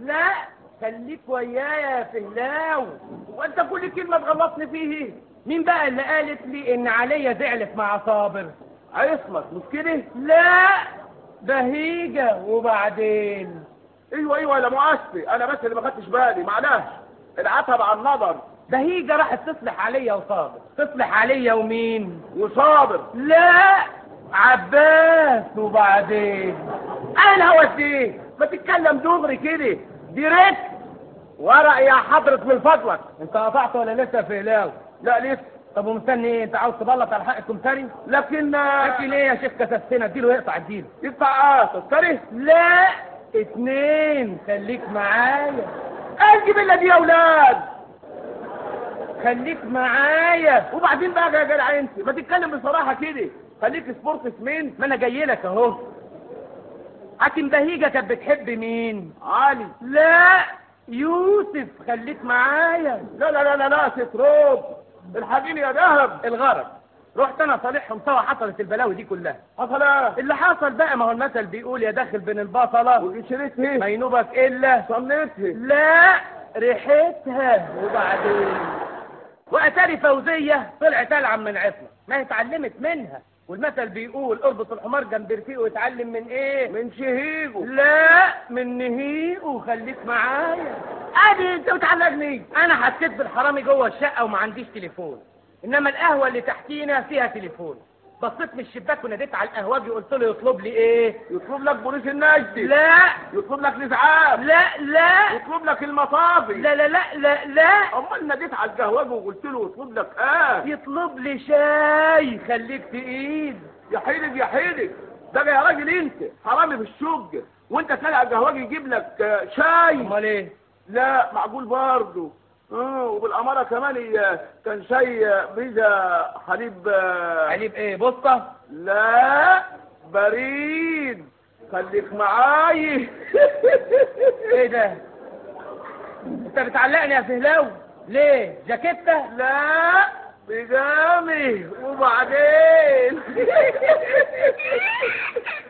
لا خليك ويايا يا فهلاو وانت كل كلمه تغلطني فيه مين بقى اللي قالت لي ان عليا زعلت مع صابر عصمت مش كده لا بهيجة وبعدين ايوه ايوه لا مؤاخذة انا بس اللي ما خدتش بالي معلش العتب على النظر بهيجة راحت تصلح عليا وصابر تصلح عليا ومين وصابر لا عباس وبعدين انا هوديه ما تتكلم دغري كده ديريكت ورق يا حضرة من فضلك انت قطعت ولا لسه في هلاو لا لسه طب ومستني ايه انت عاوز تبلط على حق الكمثري لكن لكن ايه يا شيخ كسفتنا اديله يقطع اديله يدفع اه تذكري لا اتنين خليك معايا انجب الا دي يا اولاد خليك معايا وبعدين بقى يا جدع انت ما تتكلم بصراحه كده خليك سبورت مين ما انا جاي لك اهو حاكم بهيجة كانت بتحب مين علي لا يوسف خليك معايا لا لا لا لا لا ستروب الحاجين يا دهب الغرض رحت انا صالحهم سوا حصلت البلاوي دي كلها حصل ايه اللي حصل بقى ما هو المثل بيقول يا داخل بين البصله وشريتها ما ينوبك الا صنيتها لا ريحتها وبعدين واتاري فوزيه طلعت العب من عصمه ما هي اتعلمت منها والمثل بيقول اربط الحمار جنب رفيقه ويتعلم من ايه من شهيجه لا من نهيقه خليك معايا ادي انت بتعلقني انا حسيت بالحرامي جوه الشقه وما عنديش تليفون انما القهوه اللي تحتينا فيها تليفون بصيت من الشباك وناديت على القهوجي قلت له يطلب لي ايه يطلب لك بوليس النجدي لا يطلب لك الاسعاف لا لا يطلب لك المطافي لا لا لا لا لا امال ناديت على القهوجي وقلت له يطلب لك اه يطلب لي شاي خليك تقيل يا حيلك يا حيلك ده يا راجل انت حرامي في الشق وانت سالع على القهوجي يجيب لك آه، شاي امال ايه لا معقول برضه اه وبالاماره كمان هي كان شاي آه، بيزا حليب آه، حليب ايه بسطه لا بريد خليك معاي ايه ده انت بتعلقني يا فهلاوي ليه جاكيته لا بجامي وبعدين